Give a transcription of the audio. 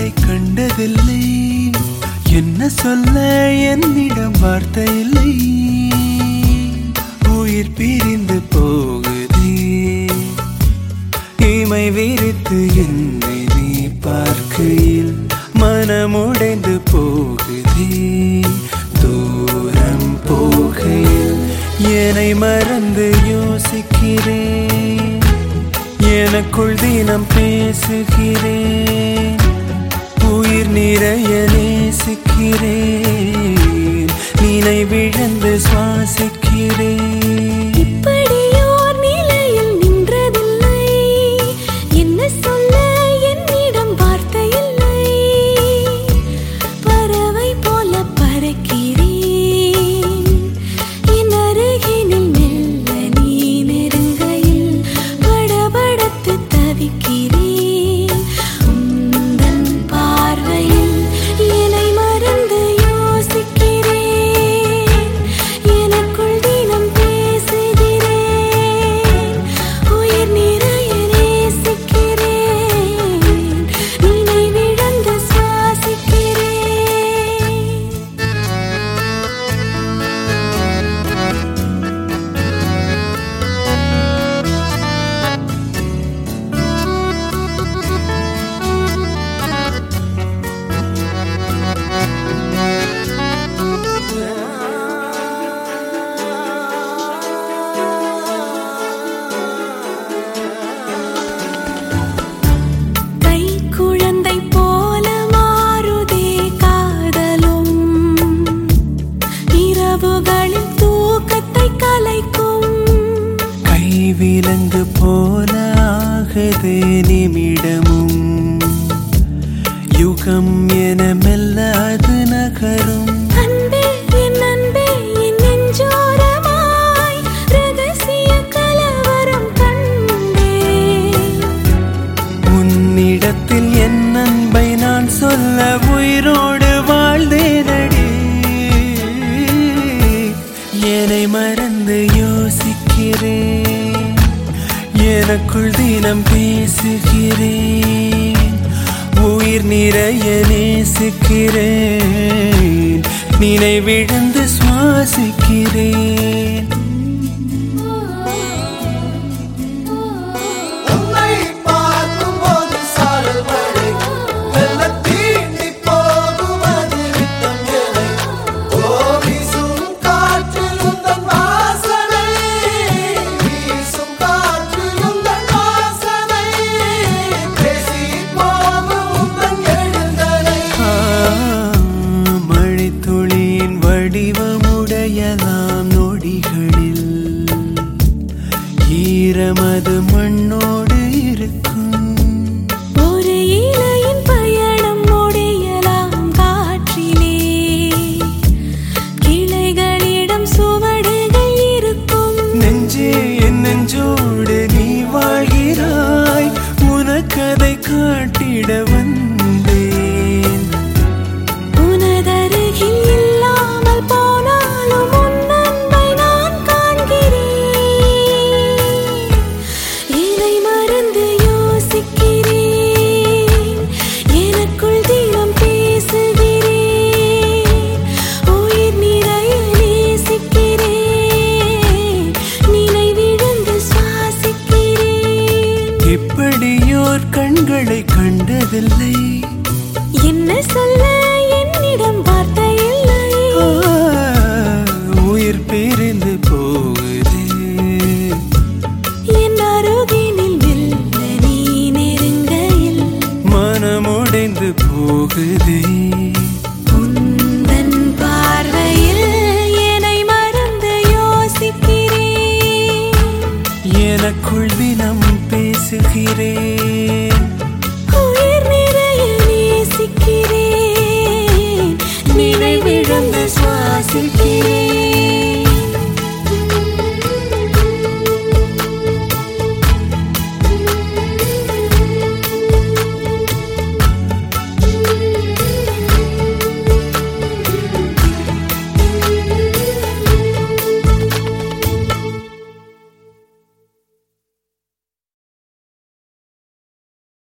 கண்களை கண்டதில்லை என்ன சொல்ல என்னிடம் வார்த்தை இல்லை உயிர் பிரிந்து போகுதே இமை விரித்து என்னை நீ பார்க்கையில் மனமுடைந்து போகுதே தூரம் போகையில் என்னை மறந்து யோசிக்கிறேன் எனக்குள் தினம் பேசுகிறேன் உயிர் நிறைய நேசிக்கிறேன் நினைவிழந்து சுவாசிக்கிறேன் இப்படியோர் நிலையில் நின்றதில்லை என்ன சொல்ல என்னிடம் வார்த்தை இல்லை பறவை போல பறக்கிறேன் என் அருகினில் மெல்ல நீ நெருங்கையில் படபடத்து தவிக்கிறேன் உந்தன் பார்வையில் என்னை மறந்து யோசிக்கிறேன் எனக்குள் தினம் பேசுகிறேன் உயிர் நிறைய நேசிக்கிறேன் நினைவிழந்து சுவாசிக்கிறேன் கை குழந்தை போல மாறுதே காதலும் இரவுகளில் தூக்கத்தை கலைக்கும் கைவிலங்கு போல ஆகுதே நிமிடமும் யுகம் என மெல்ல அது நகரும் அன்பே என் அன்பே என் நெஞ்சோரமாய் ரகசிய கலவரம் கண்டேன் உன்னிடத்தில் என் அன்பை நான் சொல்ல உயிரோடு வாழ்ந்தேனடி என்னை மறந்து யோசிக்கிறேன் எனக்குள் தினம் பேசுகிறேன் உயிர் நிறைய நேசிக்கிறேன் நினைவிழந்து சுவாசிக்கிறேன் உன்னை பார்க்கும்போது சாரல் மழை மெல்ல தீண்டி போகுவது வித்தம் எனை ஓ வீசும் காற்றில் உந்தன் வாசனை வீசும் காற்றில் உந்தன் வாசனை பேசி போகும் உந்தன் எழுந்தனை மழைத்துளியின் வடிவமுடையலாம் நொடிகளில் ஈரமது மண்ணோடு இருக்கும் ஒரு இலையின் பயணம் முடியலாம் காற்றிலே கிளைகளிடம் சுவடுகள் இருக்கும் நெஞ்சே என் நெஞ்சோடு நீ வாழ்கிறாய் உனக்கதை காட்டிட வந்தேன் உனதருகில் இல்லாமல் போனாலும் உன் அன்பை நான் காண்கிறேன் இதை மறந்து யோசிக்கிறேன் எனக்குள் தினம் பேசுகிறேன் உயிர் நிறைய நேசிக்கிறேன் நினைவிழந்து சுவாசிக்கிறேன் இப்படியோர் கண்களை கண்டதில்லை என்ன சொல்ல என்னிடம் வார்த்தை இல்லை ஆ, உயிர் பிரிந்து போகுதே என் அருகினில் மெல்ல நீ நெருங்கையில் மனமுடைந்து போகுதே உந்தன் பார்வையில் என்னை மறந்து யோசிக்கிறேன் எனக்குள் தினம் பேசுகிறேன் உயிர் நிறைய நேசிக்கிறேன் நினைவிழந்து சுவாசிக்கிறேன்